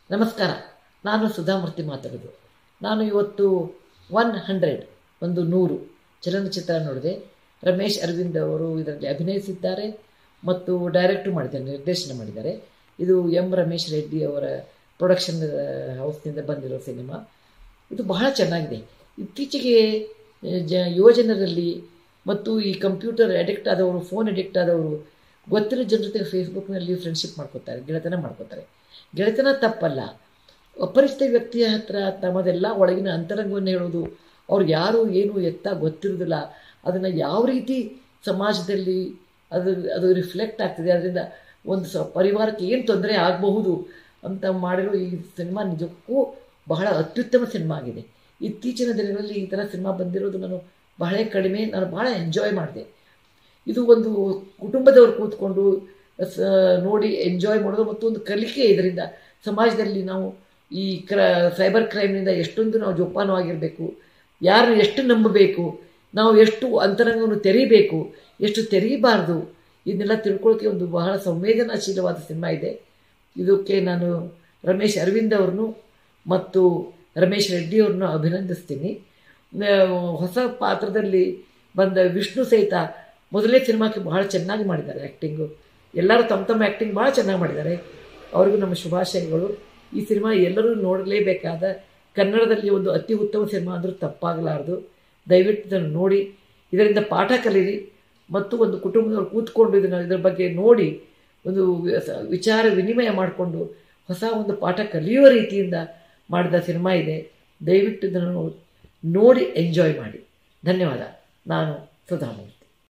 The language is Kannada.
ನಮಸ್ಕಾರ ನಾನು ಸುಧಾಮೂರ್ತಿ ಮಾತಾಡೋದು ನಾನು ಇವತ್ತು ಒನ್ ಹಂಡ್ರೆಡ್ ಒಂದು ನೂರು ಚಲನಚಿತ್ರ ನೋಡಿದೆ ರಮೇಶ್ ಅರವಿಂದ್ ಅವರು ಇದರಲ್ಲಿ ಅಭಿನಯಿಸಿದ್ದಾರೆ ಮತ್ತು ಡೈರೆಕ್ಟು ಮಾಡಿದ್ದಾರೆ ನಿರ್ದೇಶನ ಮಾಡಿದ್ದಾರೆ ಇದು ಎಂ ರಮೇಶ್ ರೆಡ್ಡಿ ಅವರ ಪ್ರೊಡಕ್ಷನ್ ಹೌಸ್ನಿಂದ ಬಂದಿರೋ ಸಿನಿಮಾ ಇದು ಬಹಳ ಚೆನ್ನಾಗಿದೆ ಇತ್ತೀಚೆಗೆ ಜ ಯುವಜನರಲ್ಲಿ ಮತ್ತು ಈ ಕಂಪ್ಯೂಟರ್ ಅಡಿಕ್ಟ್ ಆದವರು ಫೋನ್ ಅಡಿಕ್ಟ್ ಆದವರು ಗೊತ್ತಿರೋ ಜನರ ಜೊತೆ ಫೇಸ್ಬುಕ್ನಲ್ಲಿ ಫ್ರೆಂಡ್ಶಿಪ್ ಮಾಡ್ಕೋತಾರೆ ಗೆಳೆತನ ಮಾಡ್ಕೋತಾರೆ ಗೆಳೆತನ ತಪ್ಪಲ್ಲ ಅಪರಿಚಿತ ವ್ಯಕ್ತಿಯ ಹತ್ರ ತಮ್ಮದೆಲ್ಲ ಒಳಗಿನ ಅಂತರಂಗವನ್ನು ಹೇಳೋದು ಅವ್ರಿಗೆ ಯಾರು ಏನು ಎತ್ತ ಗೊತ್ತಿರೋದಿಲ್ಲ ಅದನ್ನು ಯಾವ ರೀತಿ ಸಮಾಜದಲ್ಲಿ ಅದು ಅದು ರಿಫ್ಲೆಕ್ಟ್ ಆಗ್ತದೆ ಅದರಿಂದ ಒಂದು ಸ ಪರಿವಾರಕ್ಕೆ ಏನು ತೊಂದರೆ ಆಗಬಹುದು ಅಂತ ಮಾಡಿರೋ ಈ ಸಿನಿಮಾ ನಿಜಕ್ಕೂ ಬಹಳ ಅತ್ಯುತ್ತಮ ಸಿನಿಮಾ ಆಗಿದೆ ಇತ್ತೀಚಿನ ದಿನಗಳಲ್ಲಿ ಈ ಥರ ಸಿನಿಮಾ ಬಂದಿರೋದು ನಾನು ಬಹಳ ಕಡಿಮೆ ನಾನು ಬಹಳ ಎಂಜಾಯ್ ಮಾಡಿದೆ ಇದು ಒಂದು ಕುಟುಂಬದವರು ಕೂತ್ಕೊಂಡು ಸ ನೋಡಿ ಎಂಜಾಯ್ ಮಾಡೋದು ಮತ್ತು ಒಂದು ಕಲಿಕೆ ಇದರಿಂದ ಸಮಾಜದಲ್ಲಿ ನಾವು ಈ ಕ್ರ ಸೈಬರ್ ಕ್ರೈಮ್ನಿಂದ ಎಷ್ಟೊಂದು ನಾವು ಜೋಪಾನವಾಗಿರಬೇಕು ಯಾರನ್ನು ಎಷ್ಟು ನಂಬಬೇಕು ನಾವು ಎಷ್ಟು ಅಂತರಂಗವನ್ನು ತೆರೀಬೇಕು ಎಷ್ಟು ತೆರೀಬಾರ್ದು ಇದನ್ನೆಲ್ಲ ತಿಳ್ಕೊಳ್ಳೋಕ್ಕೆ ಒಂದು ಬಹಳ ಸಂವೇದನಾಶೀಲವಾದ ಸಿನಿಮಾ ಇದೆ ಇದಕ್ಕೆ ನಾನು ರಮೇಶ್ ಅರವಿಂದ್ ಅವ್ರನ್ನು ಮತ್ತು ರಮೇಶ್ ರೆಡ್ಡಿ ಅವ್ರನ್ನು ಅಭಿನಂದಿಸ್ತೀನಿ ಹೊಸ ಪಾತ್ರದಲ್ಲಿ ಬಂದ ವಿಷ್ಣು ಸಹಿತ ಮೊದಲನೇ ಸಿನಿಮಾಕ್ಕೆ ಬಹಳ ಚೆನ್ನಾಗಿ ಮಾಡಿದ್ದಾರೆ ಆ್ಯಕ್ಟಿಂಗು ಎಲ್ಲರೂ ತಮ್ಮ ತಮ್ಮ ಆ್ಯಕ್ಟಿಂಗ್ ಭಾಳ ಚೆನ್ನಾಗಿ ಮಾಡಿದ್ದಾರೆ ಅವ್ರಿಗೂ ನಮ್ಮ ಶುಭಾಶಯಗಳು ಈ ಸಿನಿಮಾ ಎಲ್ಲರೂ ನೋಡಲೇಬೇಕಾದ ಕನ್ನಡದಲ್ಲಿ ಒಂದು ಅತಿ ಉತ್ತಮ ಸಿನಿಮಾ ಅಂದರೂ ತಪ್ಪಾಗಲಾರದು ದಯವಿಟ್ಟು ಇದನ್ನು ನೋಡಿ ಇದರಿಂದ ಪಾಠ ಕಲೀರಿ ಮತ್ತು ಒಂದು ಕುಟುಂಬದವ್ರು ಕೂತ್ಕೊಂಡು ಇದನ್ನು ಇದರ ಬಗ್ಗೆ ನೋಡಿ ಒಂದು ವಿಚಾರ ವಿನಿಮಯ ಮಾಡಿಕೊಂಡು ಹೊಸ ಒಂದು ಪಾಠ ಕಲಿಯುವ ರೀತಿಯಿಂದ ಮಾಡಿದ ಸಿನಿಮಾ ಇದೆ ದಯವಿಟ್ಟು ಇದನ್ನು ನೋಡಿ ಎಂಜಾಯ್ ಮಾಡಿ ಧನ್ಯವಾದ ನಾನು ಸುಧಾಮೂರ್ತಿ